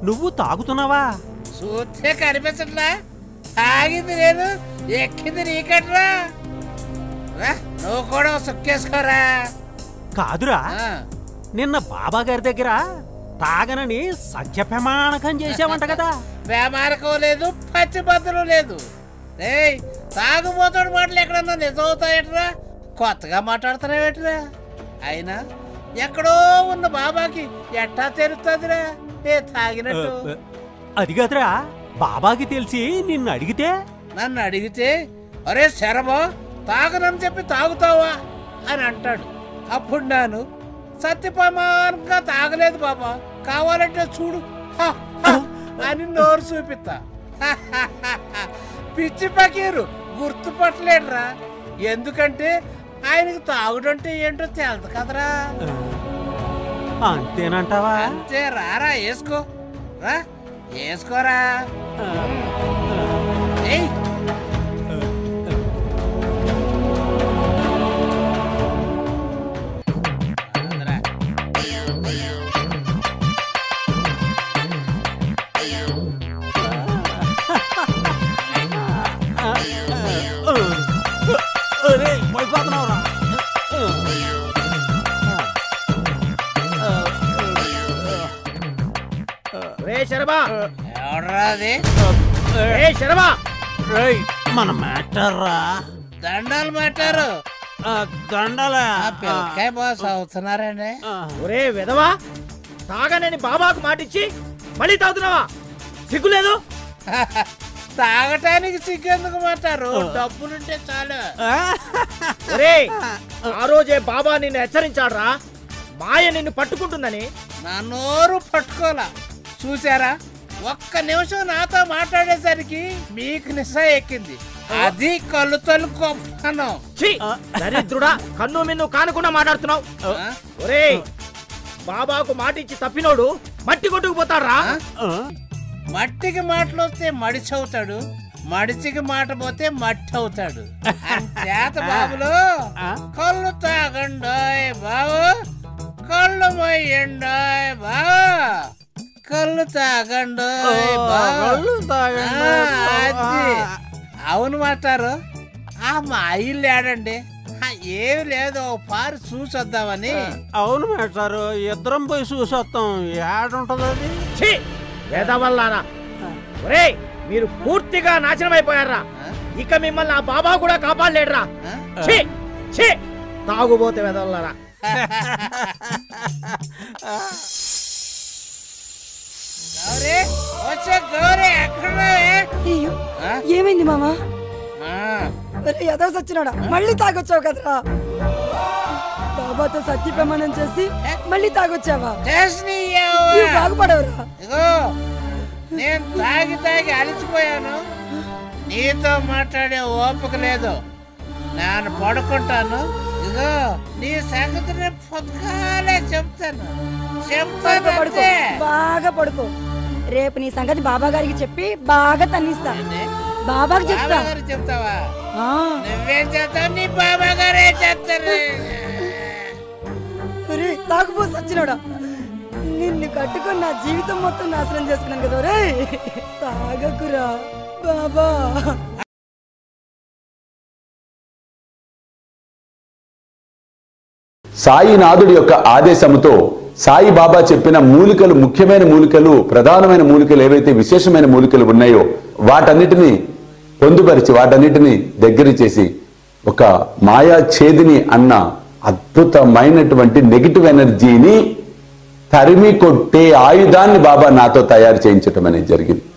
నువ్వు తాగుతున్నావా చూస్తే కనిపించట్లా తాగింది నేను ఎక్కింది నీకట్రా రా, నువ్వు కూడా ఓ సుక్కేసుకోరా కాదురా ఆ, నిన్న బాబా గారి దగ్గర తాగనని సత్య ప్రమాణకం చేసావంట కదా వేమారకం లేదు పచ్చి బద్దలు లేదు ఏయ్ తాగుబోతాడు మాటలు ఎక్కడన్నా నిజం అవుతాయట్రా కొత్తగా మాట్లాడుతున్నావేట్రా అయినా ఎక్కడో ఉన్న బాబాకి ఎట్టా తెలుస్తుందిరా ఏ తాగినట్టు అది కాదురా బాబాకి తెలిసి నిన్ను అడిగితే నన్ను అడిగితే అరే శరమో తాగనని చెప్పి తాగుతావా అని అంటాడు అప్పుడు నేను సత్యప్రమాణంగా తాగలేదు బాబా కావాలంటే చూడు హ, హ, అని నోరు చూపిస్తా పిచ్చి పకీరు గుర్తుపట్టలేడురా ఎందుకంటే ఆయనకి తాగుడంటే ఏంటో తెలదు కదరా అంతేనంటావా అంతే రారా వేసుకో రా వేసుకోరా ఏయ్ ఆంధ్రా. ఒరేయ్, పడిపోతున్నావురా. రే శరమా ఎవడ్రా అది రే శరమా రేయ్, మన మ్యాటర్ రా దండాలు పెట్టారు ఆ, దండలే ఆ పిల్లకాయ బాస్ అవుతున్నారండి ఆ, ఒరే విధవా తాగనని బాబాకు మాటిచ్చి మళ్ళీ తాగుతున్నావా సిగ్గులేదు తాగటానికి సిగ్గెందుకు మాటారు డబ్బులుంటే చాలు ఆ, ఒరే ఆ రోజే బాబా నిన్ను హెచ్చరించాడ్రా మాయ నిన్ను పట్టుకుంటుందని నా నోరు పట్టుకోలా చూసారా ఒక్క నిమిషం నాతో మాట్లాడేసరికి మీకు నిశ ఎక్కింది అది కళ్ళుతలు గొప్పనం ఛీ దరిద్రుడా కన్ను మిన్ను కానకుండా మాట్లాడుతున్నావు ఆ? ఒరే బాబాకు మాటిచ్చి తప్పినోడు మట్టి కొట్టుకుపోతాడ్రా ఆ? ఆ, మట్టికి మాటలు వస్తే మడిచి అవుతాడు మడిచికి మాట పోతే మట్టి అవుతాడు చేత బాబులు ఆ? కళ్ళు తాగండోయ్ బాబు కళ్ళు మొయ్యండోయ్ బాబు కళ్ళు తాగండోయ్ బాబు కళ్ళు తాగండి. ఆ, అది. అవును మాటారు ఆ మా ఇల్లు ఏడండి ఆ, ఏమి లేదు ఓ పారు చూసొద్దామని అవును మేటారు ఇద్దరం పోయి చూసొస్తాం ఏడుంటది అది ఛీ వేదవల్లారా ఒరే మీరు పూర్తిగా నాశనం అయిపోయారా ఇక మిమ్మల్ని ఆ బాబా కూడా కాపాడలేడురా ఆ? ఛీ ఛీ తాగుబోతే వేదవల్లారా గౌరీ వచ్చే గౌరీ ఎక్కడున్నావే అయ్యో ఆ? ఏమైంది మామా ఆ, ఒరే ఎదవ సచ్చినాడా మళ్ళీ తాగొచ్చావు కదరా బాబాతో సత్య ప్రమాణం చేసి మళ్ళీ తాగొచ్చావా చేసినయ్యావా? నువ్వు బాగుపడవురా ఇగో నేను తాగి తాగి అలసిపోయాను నీతో మాట్లాడే ఓపిక లేదు నేను పడుకుంటాను ఇగో నీ సంగతి రేపు పొద్దుగాలే చెప్తాను పడుకో పడుకో చెప్తాను బాగా పడుకో రేపు నీ సంగతి బాబా గారికి చెప్పి బాగా తన్నిస్తా బాబాకి చెప్తా బాబా గారు చెప్తావా ఆ, నువ్వేం చేస్తావు నీ బాబా గారే చేస్తారు ఒరే తాగుపో సచ్చినాడా నిన్ను కట్టుకొని నా జీవితం మొత్తం నాశనం చేసుకున్నాను కదా రే తాగకురా బాబా సాయినాథుడి యొక్క ఆదేశముతో సాయిబాబా చెప్పిన మూలికలు ముఖ్యమైన మూలికలు ప్రధానమైన మూలికలు ఏవైతే విశేషమైన మూలికలు ఉన్నాయో వాటన్నిటిని పొందుపరిచి వాటన్నిటిని దగ్గర చేసి ఒక మాయా ఛేదిని అన్న అద్భుతమైనటువంటి నెగిటివ్ ఎనర్జీని తరిమి కొట్టే ఆయుధాన్ని బాబా నాతో తయారు చేయించటం అనేది జరిగింది